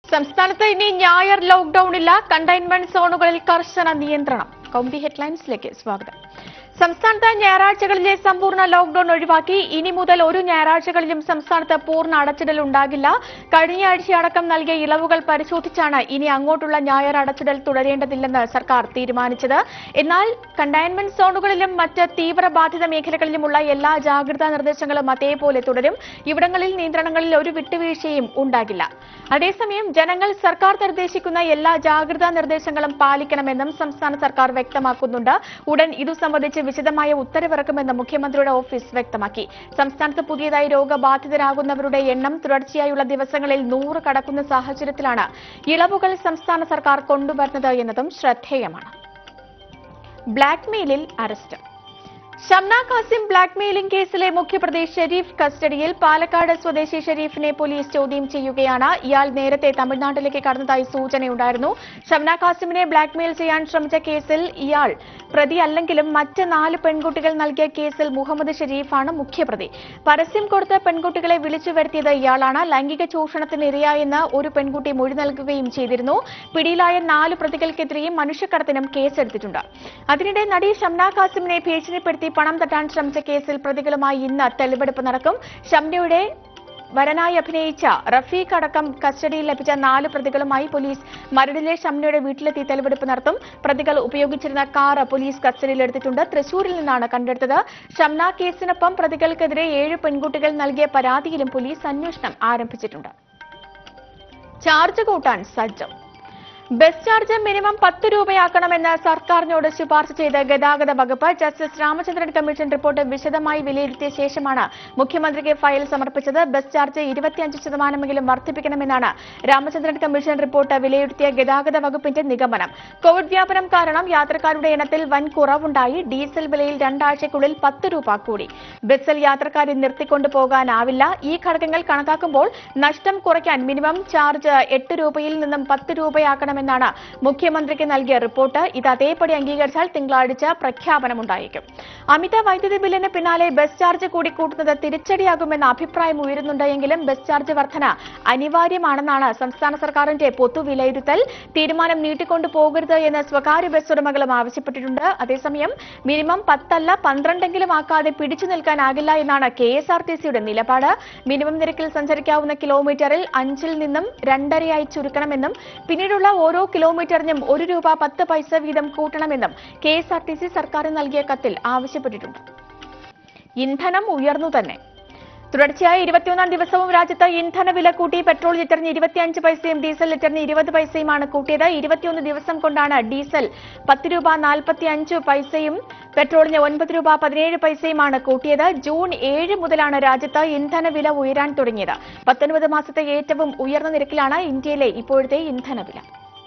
സംസ്ഥാനത്ത് ഇനി ഞായർ ലോക്ഡൌൺ ഇല്ല കണ്ടെയ്ൻമെന്റ് സോണുകളിൽ കർശന നിയന്ത്രണം കൗമുദി ഹെഡ്ലൈൻസിലേക്ക് സ്വാഗതം സംസ്ഥാനത്ത് ഞായറാഴ്ചകളിലെ സമ്പൂർണ്ണ ലോക്ഡൌൺ ഒഴിവാക്കി ഇനി മുതൽ ഒരു ഞായറാഴ്ചകളിലും സംസ്ഥാനത്ത് പൂർണ്ണ അടച്ചിടൽ ഉണ്ടാകില്ല കഴിഞ്ഞ ആഴ്ചയടക്കം നൽകിയ ഇളവുകൾ പരിശോധിച്ചാണ് ഇനി അങ്ങോട്ടുള്ള ഞായർ അടച്ചിടൽ തുടരേണ്ടതില്ലെന്ന് സർക്കാർ തീരുമാനിച്ചത് എന്നാൽ കണ്ടെയ്ൻമെന്റ് സോണുകളിലും മറ്റ് തീവ്രബാധിത മേഖലകളിലുമുള്ള എല്ലാ ജാഗ്രതാ നിർദ്ദേശങ്ങളും അതേപോലെ തുടരും ഇവിടങ്ങളിൽ നിയന്ത്രണങ്ങളിൽ ഒരു വിട്ടുവീഴ്ചയും ഉണ്ടാകില്ല അതേസമയം ജനങ്ങൾ സർക്കാർ നിർദ്ദേശിക്കുന്ന എല്ലാ ജാഗ്രതാ നിർദ്ദേശങ്ങളും പാലിക്കണമെന്നും സംസ്ഥാന സർക്കാർ വ്യക്തമാക്കുന്നുണ്ട് ഉടൻ ഇതു സംബന്ധിച്ച് വിശദമായ ഉത്തരവിറക്കുമെന്ന് മുഖ്യമന്ത്രിയുടെ ഓഫീസ് വ്യക്തമാക്കി സംസ്ഥാനത്ത് പുതിയതായി രോഗബാധിതരാകുന്നവരുടെ എണ്ണം തുടർച്ചയായുള്ള ദിവസങ്ങളിൽ നൂറ് കടക്കുന്ന സാഹചര്യത്തിലാണ് ഇളവുകൾ സംസ്ഥാന സർക്കാർ കൊണ്ടുവരുന്നത് എന്നതും ശ്രദ്ധേയമാണ് ബ്ലാക്ക്മെയിലിൽ അറസ്റ്റ് ഷംന കാസിം ബ്ലാക്ക്മെയിലിംഗ് കേസിലെ മുഖ്യപ്രതി ഷെരീഫ് കസ്റ്റഡിയിൽ പാലക്കാട് സ്വദേശി ഷെരീഫിനെ പോലീസ് ചോദ്യം ചെയ്യുകയാണ് ഇയാൾ നേരത്തെ തമിഴ്നാട്ടിലേക്ക് കടന്നതായി സൂചനയുണ്ടായിരുന്നു ഷംന കാസിമിനെ ബ്ലാക്ക്മെയിൽ ചെയ്യാൻ ശ്രമിച്ച കേസിൽ ഇയാൾ പ്രതി അല്ലെങ്കിലും മറ്റ് നാല് പെൺകുട്ടികൾ നൽകിയ കേസിൽ മുഹമ്മദ് ഷെരീഫാണ് മുഖ്യപ്രതി പരസ്യം കൊടുത്ത് പെൺകുട്ടികളെ വിളിച്ചു വരുത്തിയത് ഇയാളാണ് ലൈംഗിക ചൂഷണത്തിന് ഇരയായെന്ന് ഒരു പെൺകുട്ടി മൊഴി നൽകുകയും ചെയ്തിരുന്നു പിടിയിലായ നാല് പ്രതികൾക്കെതിരെയും മനുഷ്യക്കടത്തിനും കേസെടുത്തിട്ടുണ്ട് അതിനിടെ നടി ഷംന കാസിമിനെ ഭീഷണിപ്പെടുത്തി പണം തട്ടാൻ ശ്രമിച്ച കേസിൽ പ്രതികളുമായി ഇന്ന് തെളിവെടുപ്പ് നടക്കും ഷംനയുടെ വരനായി അഭിനയിച്ച റഫീഖ് അടക്കം കസ്റ്റഡിയിൽ ലഭിച്ച നാല് പ്രതികളുമായി പോലീസ് മരടിലെ ഷംനയുടെ വീട്ടിലെത്തി തെളിവെടുപ്പ് നടത്തും പ്രതികൾ ഉപയോഗിച്ചിരുന്ന കാർ പോലീസ് കസ്റ്റഡിയിലെടുത്തിട്ടുണ്ട് തൃശൂരിൽ നിന്നാണ് കണ്ടെടുത്തത് ഷംന കേസിനൊപ്പം പ്രതികൾക്കെതിരെ ഏഴ് പെൺകുട്ടികൾ നൽകിയ പരാതിയിലും പോലീസ് അന്വേഷണം ആരംഭിച്ചിട്ടുണ്ട് ചാർജ് കൂട്ടാൻ സജ്ജം ബസ് ചാർജ് മിനിമം പത്ത് രൂപയാക്കണമെന്ന് സർക്കാരിനോട് ശുപാർശ ചെയ്ത് ഗതാഗത വകുപ്പ് ജസ്റ്റിസ് രാമചന്ദ്രൻ കമ്മീഷൻ റിപ്പോർട്ട് വിശദമായി വിലയിരുത്തിയ ശേഷമാണ് മുഖ്യമന്ത്രിക്ക് ഫയൽ സമർപ്പിച്ചത് ബസ് ചാർജ് ഇരുപത്തിയഞ്ച് ശതമാനമെങ്കിലും വർദ്ധിപ്പിക്കണമെന്നാണ് രാമചന്ദ്രൻ കമ്മീഷൻ റിപ്പോർട്ട് വിലയിരുത്തിയ ഗതാഗത വകുപ്പിന്റെ നിഗമനം കോവിഡ് വ്യാപനം കാരണം യാത്രക്കാരുടെ എണ്ണത്തിൽ വൻ കുറവുണ്ടായി ഡീസൽ വിലയിൽ രണ്ടാഴ്ചയ്ക്കുള്ളിൽ പത്ത് രൂപ കൂടി ബസ്സിൽ യാത്രക്കാരെ നിർത്തിക്കൊണ്ടു പോകാനാവില്ല ഈ ഘടകങ്ങൾ കണക്കാക്കുമ്പോൾ നഷ്ടം കുറയ്ക്കാൻ മിനിമം ചാർജ് എട്ട് രൂപയിൽ നിന്നും പത്ത് രൂപയാക്കണമെന്നാണ് മുഖ്യമന്ത്രിക്ക് നൽകിയ റിപ്പോർട്ട് ഇത് അതേപടി അംഗീകരിച്ചാൽ തിങ്കളാഴ്ച പ്രഖ്യാപനമുണ്ടായേക്കും അമിത വൈദ്യുതി ബില്ലിന് പിന്നാലെ ബസ് ചാർജ് കൂടി കൂട്ടുന്നത് തിരിച്ചടിയാകുമെന്ന അഭിപ്രായം ഉയരുന്നുണ്ട് എങ്കിലും ബസ് ചാർജ് വർധന അനിവാര്യമാണെന്നാണ് സംസ്ഥാന സർക്കാരിന്റെ പൊതു വിലയിരുത്തൽ തീരുമാനം നീട്ടിക്കൊണ്ടു പോകരുത് എന്ന് സ്വകാര്യ ബസ് ഉടമകളും ആവശ്യപ്പെട്ടിട്ടുണ്ട് അതേസമയം മിനിമം പത്തല്ല പന്ത്രണ്ടെങ്കിലും ആക്കാതെ പിടിച്ചു നിൽക്കാനാകില്ല എന്നാണ് കെ എസ് ആർ ടി സിയുടെ നിലപാട് മിനിമം നിരക്കിൽ സഞ്ചരിക്കാവുന്ന കിലോമീറ്ററിൽ അഞ്ചിൽ നിന്നും രണ്ടരയായി ചുരുക്കണമെന്നും പിന്നീടുള്ള ഓരോ കിലോമീറ്ററിനും ഒരു രൂപ പത്ത് പൈസ വീതം കൂട്ടണമെന്നും K S R T C സർക്കാരിന് നൽകിയ കത്തിൽ ആവശ്യപ്പെട്ടിട്ടുണ്ട് ഇന്ധനം ഉയർന്നു തന്നെ തുടർച്ചയായി ഇരുപത്തിയൊന്നാം ദിവസവും രാജ്യത്ത് ഇന്ധന വില കൂട്ടി പെട്രോൾ ലിറ്ററിന് ഇരുപത്തിയഞ്ച് പൈസയും ഡീസൽ ലിറ്ററിന് ഇരുപത് പൈസയുമാണ് കൂട്ടിയത് ഇരുപത്തിയൊന്ന് ദിവസം കൊണ്ടാണ് ഡീസൽ പത്ത് രൂപ നാൽപ്പത്തി അഞ്ച് പൈസയും പെട്രോളിന് ഒൻപത് രൂപ പതിനേഴ് പൈസയുമാണ് കൂട്ടിയത് ജൂൺ ഏഴ് മുതലാണ് രാജ്യത്ത് ഇന്ധന വില ഉയരാൻ തുടങ്ങിയത് പത്തൊൻപത് മാസത്തെ ഏറ്റവും ഉയർന്ന നിരക്കിലാണ് ഇന്ത്യയിലെ ഇപ്പോഴത്തെ ഇന്ധന വില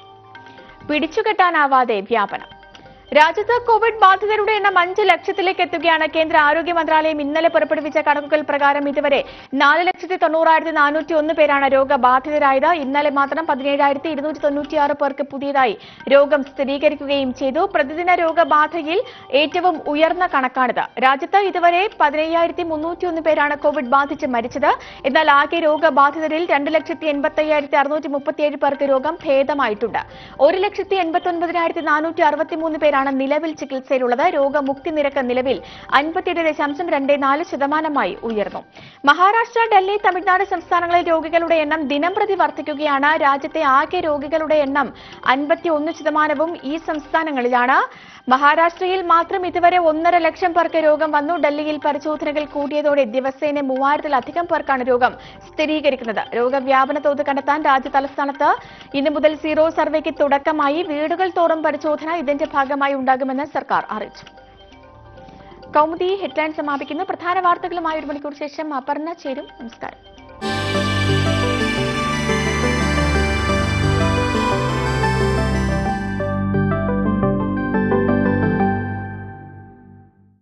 പിടിച്ചുകെട്ടാനാവാതെ വ്യാപനം രാജ്യത്ത് കോവിഡ് ബാധിതരുടെ എണ്ണം അഞ്ച് ലക്ഷത്തിലേക്ക് എത്തുകയാണ് കേന്ദ്ര ആരോഗ്യ മന്ത്രാലയം ഇന്നലെ പുറപ്പെടുവിച്ച കണക്കുകൾ പ്രകാരം ഇതുവരെ നാല് ലക്ഷത്തി തൊണ്ണൂറായിരത്തി നാനൂറ്റി ഒന്ന് പേരാണ് രോഗബാധിതരായത് ഇന്നലെ മാത്രം പതിനേഴായിരത്തി ഇരുന്നൂറ്റി തൊണ്ണൂറ്റിയാറ് പേർക്ക് പുതിയതായി രോഗം സ്ഥിരീകരിക്കുകയും ചെയ്തു പ്രതിദിന രോഗബാധയിൽ ഏറ്റവും ഉയർന്ന കണക്കാണിത് രാജ്യത്ത് ഇതുവരെ പതിനയ്യായിരത്തി മുന്നൂറ്റിയൊന്ന് പേരാണ് കോവിഡ് ബാധിച്ച് മരിച്ചത് എന്നാൽ ആകെ രോഗബാധിതരിൽ രണ്ട് ലക്ഷത്തി എൺപത്തി അയ്യായിരത്തി അറുന്നൂറ്റി മുപ്പത്തിയേഴ് പേർക്ക് രോഗം ഭേദമായിട്ടുണ്ട് ഒരു ലക്ഷത്തി എൺപത്തി ഒൻപതിനായിരത്തി നാനൂറ്റി അറുപത്തിമൂന്ന് പേരാണ് നിലവിൽ ചികിത്സയിലുള്ളത് രോഗമുക്തി നിരക്ക് നിലവിൽ അൻപത്തിയെട്ട് ദശാംശം രണ്ട് നാല് ശതമാനമായി ഉയർന്നു മഹാരാഷ്ട്ര ഡൽഹി തമിഴ്നാട് സംസ്ഥാനങ്ങളിലെ രോഗികളുടെ എണ്ണം ദിനംപ്രതി വർദ്ധിക്കുകയാണ് രാജ്യത്തെ ആകെ രോഗികളുടെ എണ്ണം അൻപത്തി ഒന്ന് ശതമാനവും ഈ സംസ്ഥാനങ്ങളിലാണ് മഹാരാഷ്ട്രയിൽ മാത്രം ഇതുവരെ ഒന്നര ലക്ഷം പേർക്ക് രോഗം വന്നു ഡൽഹിയിൽ പരിശോധനകൾ കൂടിയതോടെ ദിവസേന മൂവായിരത്തിലധികം പേർക്കാണ് രോഗം സ്ഥിരീകരിക്കുന്നത് രോഗവ്യാപന തോത് കണ്ടെത്താൻ രാജ്യ തലസ്ഥാനത്ത് ഇന്നു മുതൽ സീറോ സർവേക്ക് തുടക്കമായി വീടുകൾ തോറും പരിശോധന ഇതിന്റെ ഭാഗമായി ഉണ്ടാകുമെന്ന് സർക്കാർ അറിയിച്ചു കൗമുദി ഹെഡ്ലൈൻ സമാപിക്കുന്നു പ്രധാന വാർത്തകളുമായി ഒരു മണിക്കൂർ ശേഷം അപർണ ചേരും നമസ്കാരം